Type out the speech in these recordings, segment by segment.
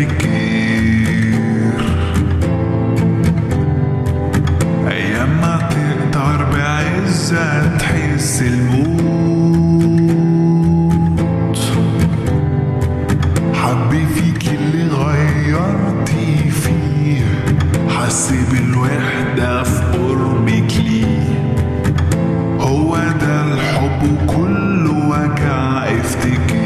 افتكر ايام ما تقدر بعزة تحس الموت حبي فيك اللي غيرتي فيه حس بالوحدة في قربك ليه هو ده الحب وكله وجع افتكر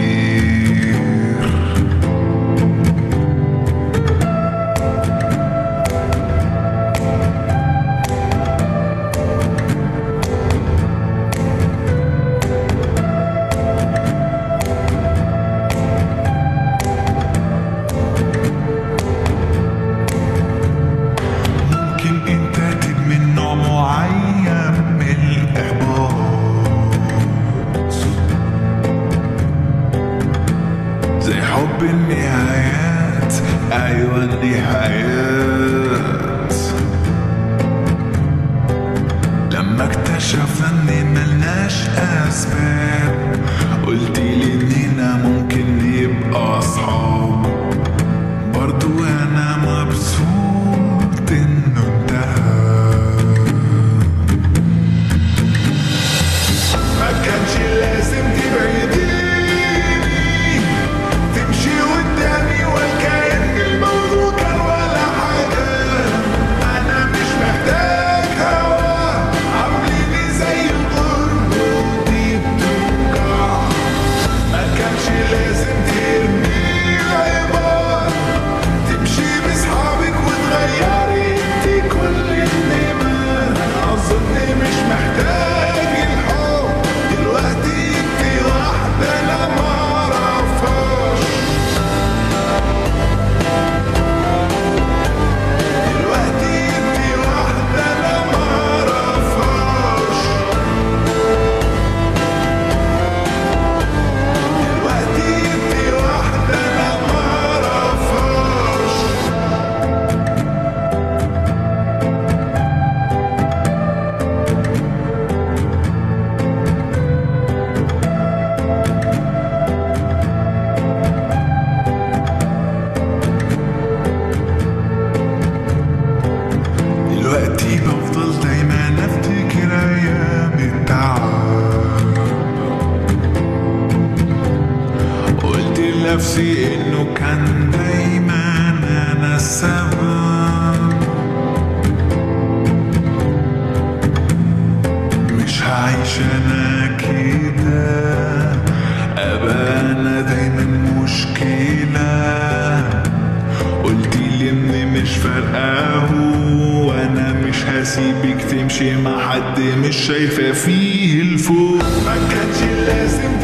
ممكن انت تدمن نوع معين من الاحباط زي حب النهايات ايوه النهايات لما اكتشفنا ان ملناش اسباب قلتي لي اننا ممكن نبقى اصحاب برضو انا مبسوط انه انتهى ما كانش لازم تبعديني تمشي قدامي وكأن الموضوع كان ولا حاجة أنا مش محتاج هوا عامليني زي الغرب ودي بتوجع ما كانش لازم ترمي العبار تمشي بصحابك وتغيري انت كل النمر اظن مش محتاج الحب دلوقتي انت واحدة لا معرفهاش دلوقتي انت واحدة لا معرفهاش دلوقتي انت واحدة لا معرفهاش دلوقتي بفضل دايما افتكر ايام التعب قلت لنفسي انه كان دايما انا السبب مش هعيش انا كده ابقى انا دايما مشكله قلت لي ان مش فارقه وانا مش هسيبك تمشي مع حد مش شايفه فيه الفوق ما كانش لازم